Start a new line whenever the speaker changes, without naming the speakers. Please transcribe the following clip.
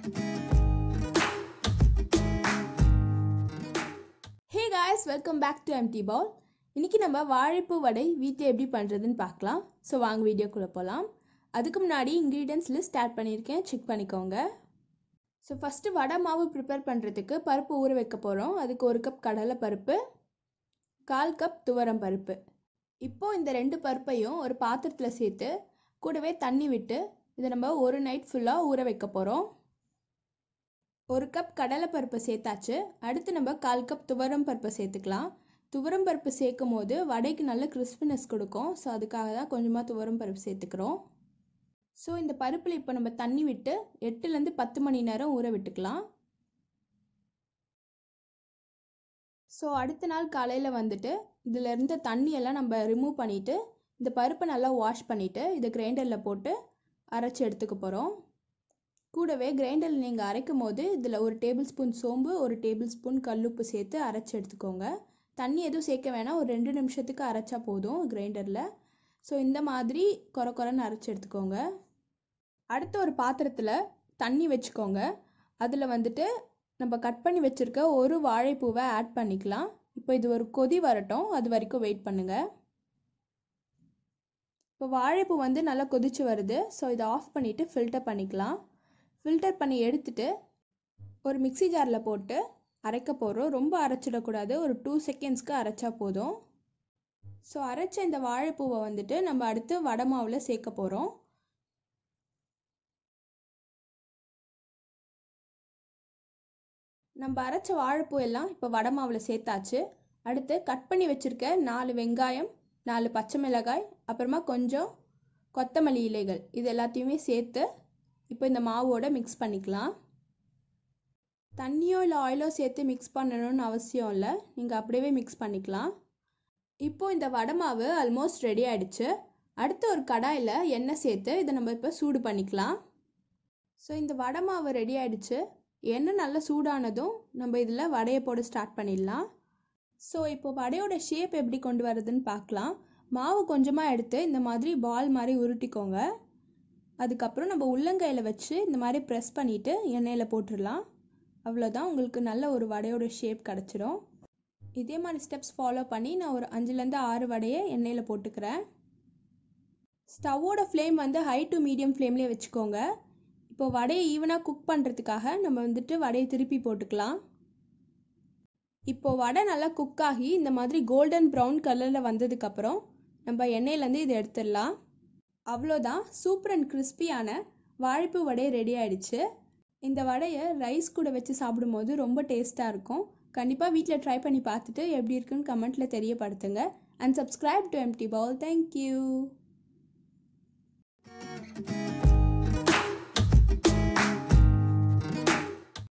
hey guys welcome back to empty bowl இன்றைக்கி நம்ம வாழைப்பூ வடை வீட்டில் எப்படி பண்ணுறதுன்னு பார்க்கலாம் ஸோ வாங்க வீடியோக்குள்ளே போகலாம் அதுக்கு முன்னாடி இன்க்ரீடியன்ஸ் லிஸ்ட் ஸ்டார்ட் பண்ணியிருக்கேன் செக் பண்ணிக்கோங்க ஸோ ஃபஸ்ட்டு வடை மாவு ப்ரிப்பேர் பண்ணுறதுக்கு பருப்பு ஊற வைக்க போகிறோம் அதுக்கு ஒரு கப் கடலை பருப்பு கால் கப் துவரம் பருப்பு இப்போது இந்த ரெண்டு பருப்பையும் ஒரு பாத்திரத்தில் சேர்த்து கூடவே தண்ணி விட்டு இதை நம்ம ஒரு நைட் ஃபுல்லாக ஊற வைக்க போகிறோம் ஒரு கப் கடலை பருப்பு சேர்த்தாச்சு அடுத்து நம்ம கால் கப் துவரம் பருப்பை சேர்த்துக்கலாம் துவரம் பருப்பு சேர்க்கும் போது வடைக்கு நல்ல கிறிஸ்பினஸ் கொடுக்கும் ஸோ அதுக்காக தான் கொஞ்சமாக துவரம் பருப்பு சேர்த்துக்கிறோம் ஸோ இந்த பருப்பில் இப்போ நம்ம தண்ணி விட்டு எட்டுலேருந்து பத்து மணி நேரம் ஊற விட்டுக்கலாம் ஸோ அடுத்த நாள் காலையில் வந்துட்டு இதில் இருந்த தண்ணியெல்லாம் நம்ம ரிமூவ் பண்ணிவிட்டு இந்த பருப்பை நல்லா வாஷ் பண்ணிவிட்டு இதை கிரைண்டரில் போட்டு அரைச்சி எடுத்துக்க போகிறோம் கூடவே கிரைண்டரில் நீங்கள் அரைக்கும் போது இதில் ஒரு டேபிள் ஸ்பூன் சோம்பு ஒரு டேபிள் ஸ்பூன் கல்லுப்பு சேர்த்து அரைச்சி எடுத்துக்கோங்க தண்ணி எதுவும் சேர்க்க வேணாம் ஒரு ரெண்டு நிமிஷத்துக்கு அரைச்சா போதும் கிரைண்டரில் ஸோ இந்த மாதிரி குறை குறைன்னு அரைச்சி எடுத்துக்கோங்க அடுத்து ஒரு பாத்திரத்தில் தண்ணி வச்சுக்கோங்க அதில் வந்துட்டு நம்ம கட் பண்ணி வச்சுருக்க ஒரு வாழைப்பூவை ஆட் பண்ணிக்கலாம் இப்போ இது ஒரு கொதி வரட்டும் அது வரைக்கும் வெயிட் பண்ணுங்கள் இப்போ வாழைப்பூ வந்து நல்லா கொதிச்சு வருது ஸோ இதை ஆஃப் பண்ணிவிட்டு ஃபில்டர் பண்ணிக்கலாம் ஃபில்டர் பண்ணி எடுத்துட்டு ஒரு மிக்சி ஜாரில் போட்டு அரைக்க போகிறோம் ரொம்ப அரைச்சிடக்கூடாது ஒரு டூ செகண்ட்ஸ்க்கு அரைச்சா போதும் ஸோ அரைச்ச இந்த வாழைப்பூவை வந்துட்டு நம்ம அடுத்து வடை மாவில் சேர்க்க போகிறோம் நம்ம அரைச்ச வாழைப்பூ எல்லாம் இப்போ வடை மாவில் சேர்த்தாச்சு அடுத்து கட் பண்ணி வச்சுருக்க நாலு வெங்காயம் நாலு பச்சை மிளகாய் அப்புறமா கொஞ்சம் கொத்தமல்லி இலைகள் இது எல்லாத்தையுமே சேர்த்து இப்போ இந்த மாவோட மிக்ஸ் பண்ணிக்கலாம் தண்ணியோ இல்லை ஆயிலோ சேர்த்து மிக்ஸ் பண்ணணும்னு அவசியம் இல்லை நீங்கள் அப்படியே மிக்ஸ் பண்ணிக்கலாம் இப்போது இந்த வடை மாவு ஆல்மோஸ்ட் ரெடி ஆகிடுச்சு அடுத்த ஒரு கடாயில் எண்ணெய் சேர்த்து இதை நம்ம இப்போ சூடு பண்ணிக்கலாம் ஸோ இந்த வடை மாவு ரெடி ஆகிடுச்சு எண்ணெய் நல்லா சூடானதும் நம்ம இதில் வடையை போட ஸ்டார்ட் பண்ணிடலாம் ஸோ இப்போ வடையோட ஷேப் எப்படி கொண்டு வரதுன்னு பார்க்கலாம் மாவு கொஞ்சமாக எடுத்து இந்த மாதிரி பால் மாதிரி உருட்டிக்கோங்க அதுக்கப்புறம் நம்ம உள்ளங்கையில் வச்சு இந்த மாதிரி ப்ரெஸ் பண்ணிவிட்டு எண்ணெயில் போட்டுடலாம் அவ்வளோதான் உங்களுக்கு நல்ல ஒரு வடையோட ஷேப் கிடச்சிரும் இதே மாதிரி ஸ்டெப்ஸ் ஃபாலோ பண்ணி நான் ஒரு அஞ்சுலேருந்து ஆறு வடையை எண்ணெயில் போட்டுக்கிறேன் ஸ்டவ்வோட ஃப்ளேம் வந்து ஹை டு மீடியம் ஃப்ளேம்லேயே வச்சுக்கோங்க இப்போ வடையை ஈவனாக குக் பண்ணுறதுக்காக நம்ம வந்துட்டு வடையை திருப்பி போட்டுக்கலாம் இப்போ வடை நல்லா குக் ஆகி இந்த மாதிரி கோல்டன் ப்ரௌன் கலரில் வந்ததுக்கப்புறம் நம்ம எண்ணெயிலேருந்து இதை எடுத்துடலாம் அவ்வளோதான் சூப்பர் அண்ட் கிறிஸ்பியான வாழைப்பூ வடை ரெடி ஆயிடுச்சு இந்த வடையை ரைஸ் கூட வச்சு சாப்பிடும்போது ரொம்ப டேஸ்ட்டாக இருக்கும் கண்டிப்பாக வீட்டில் ட்ரை பண்ணி பார்த்துட்டு எப்படி இருக்குன்னு கமெண்ட்டில் தெரியப்படுத்துங்க and subscribe to empty bowl thank you